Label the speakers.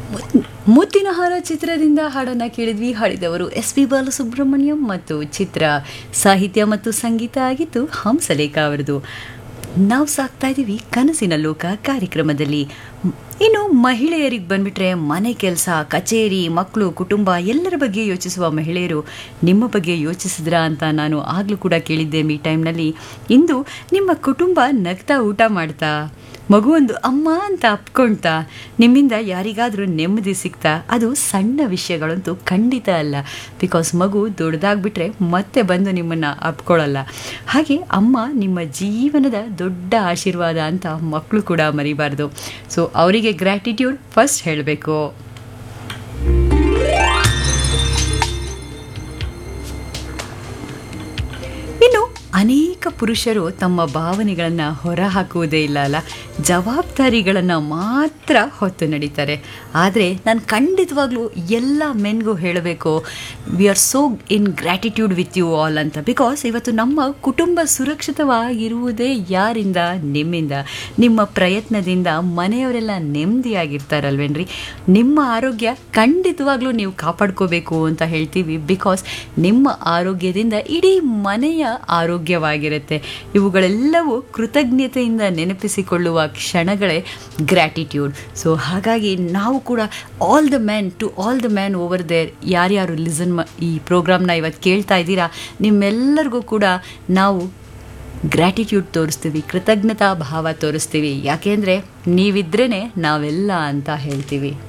Speaker 1: ಮುತ್ತಿನ ಹಾರ ಚಿತ್ರದಿಂದ ಹಾಡನ್ನ ಕೇಳಿದ್ವಿ ಹಾಡಿದವರು ಎಸ್ ಪಿ ಬಾಲಸುಬ್ರಹ್ಮಣ್ಯಂ ಮತ್ತು ಚಿತ್ರ ಸಾಹಿತ್ಯ ಮತ್ತು ಸಂಗೀತ ಆಗಿತ್ತು ಹಂಸಲೇಖ ಅವರದು ನಾವು ಸಾಕ್ತಾ ಇದ್ದೀವಿ ಕನಸಿನ ಲೋಕ ಕಾರ್ಯಕ್ರಮದಲ್ಲಿ ಇನ್ನು ಮಹಿಳೆಯರಿಗೆ ಬಂದ್ಬಿಟ್ರೆ ಮನೆ ಕೆಲಸ ಕಚೇರಿ ಮಕ್ಕಳು ಕುಟುಂಬ ಎಲ್ಲರ ಬಗ್ಗೆ ಯೋಚಿಸುವ ಮಹಿಳೆಯರು ನಿಮ್ಮ ಬಗ್ಗೆ ಯೋಚಿಸಿದ್ರಾ ಅಂತ ನಾನು ಆಗಲೂ ಕೂಡ ಕೇಳಿದ್ದೆ ಈ ಟೈಮ್ನಲ್ಲಿ ಇಂದು ನಿಮ್ಮ ಕುಟುಂಬ ನಗ್ತಾ ಊಟ ಮಾಡ್ತಾ ಮಗುವೊಂದು ಅಮ್ಮ ಅಂತ ಅಪ್ಕೊಳ್ತಾ ನಿಮ್ಮಿಂದ ಯಾರಿಗಾದರೂ ನೆಮ್ಮದಿ ಸಿಗ್ತಾ ಅದು ಸಣ್ಣ ವಿಷಯಗಳಂತೂ ಖಂಡಿತ ಅಲ್ಲ ಬಿಕಾಸ್ ಮಗು ದೊಡ್ಡದಾಗ್ಬಿಟ್ರೆ ಮತ್ತೆ ಬಂದು ನಿಮ್ಮನ್ನು ಅಪ್ಕೊಳ್ಳಲ್ಲ ಹಾಗೆ ಅಮ್ಮ ನಿಮ್ಮ ಜೀವನದ ದೊಡ್ಡ ಆಶೀರ್ವಾದ ಅಂತ ಮಕ್ಕಳು ಕೂಡ ಮರಿಬಾರ್ದು ಸೊ ಅವರಿಗೆ ಗ್ರ್ಯಾಟಿಟ್ಯೂಡ್ ಫಸ್ಟ್ ಹೇಳಬೇಕು ಇನ್ನು ಅನೇಕ ಪುರುಷರು ತಮ್ಮ ಭಾವನೆಗಳನ್ನು ಹೊರಹಾಕುವುದೇ ಇಲ್ಲ ಅಲ್ಲ ಜವಾಬ್ದಾರಿಗಳನ್ನು ಮಾತ್ರ ಹೊತ್ತು ನಡೀತಾರೆ ಆದರೆ ನಾನು ಖಂಡಿತವಾಗ್ಲೂ ಎಲ್ಲ ಮೆನ್ಗೂ ಹೇಳಬೇಕು we are so in gratitude with you all ಅಂತ ಬಿಕಾಸ್ ಇವತ್ತು ನಮ್ಮ ಕುಟುಂಬ ಸುರಕ್ಷಿತವಾಗಿರುವುದೇ ಯಾರಿಂದ ನಿಮ್ಮಿಂದ ನಿಮ್ಮ ಪ್ರಯತ್ನದಿಂದ ಮನೆಯವರೆಲ್ಲ ನೆಮ್ಮದಿಯಾಗಿರ್ತಾರಲ್ವೇನ್ರಿ ನಿಮ್ಮ ಆರೋಗ್ಯ ಖಂಡಿತವಾಗ್ಲೂ ನೀವು ಕಾಪಾಡ್ಕೋಬೇಕು ಅಂತ ಹೇಳ್ತೀವಿ ಬಿಕಾಸ್ ನಿಮ್ಮ ಆರೋಗ್ಯದಿಂದ ಇಡೀ ಮನೆಯ ಆರೋಗ್ಯವಾಗಿರುತ್ತೆ ಇವುಗಳೆಲ್ಲವೂ ಕೃತಜ್ಞತೆಯಿಂದ ನೆನಪಿಸಿಕೊಳ್ಳುವ ಕ್ಷಣಗಳೇ ಗ್ರ್ಯಾಟಿಟ್ಯೂಡ್ ಸೊ ಹಾಗಾಗಿ ನಾವು ಕೂಡ all the man to all the man over there ಯಾರ್ಯಾರು ಲಿಸನ್ ಮ ಈ ಪ್ರೋಗ್ರಾಮ್ನ ಇವತ್ತು ಕೇಳ್ತಾ ಇದ್ದೀರಾ ನಿಮ್ಮೆಲ್ಲರಿಗೂ ಕೂಡ ನಾವು ಗ್ರ್ಯಾಟಿಟ್ಯೂಡ್ ತೋರಿಸ್ತೀವಿ ಕೃತಜ್ಞತಾ ಭಾವ ತೋರಿಸ್ತೀವಿ ಯಾಕೆಂದರೆ ನೀವಿದ್ರೇ ನಾವೆಲ್ಲ ಅಂತ ಹೇಳ್ತೀವಿ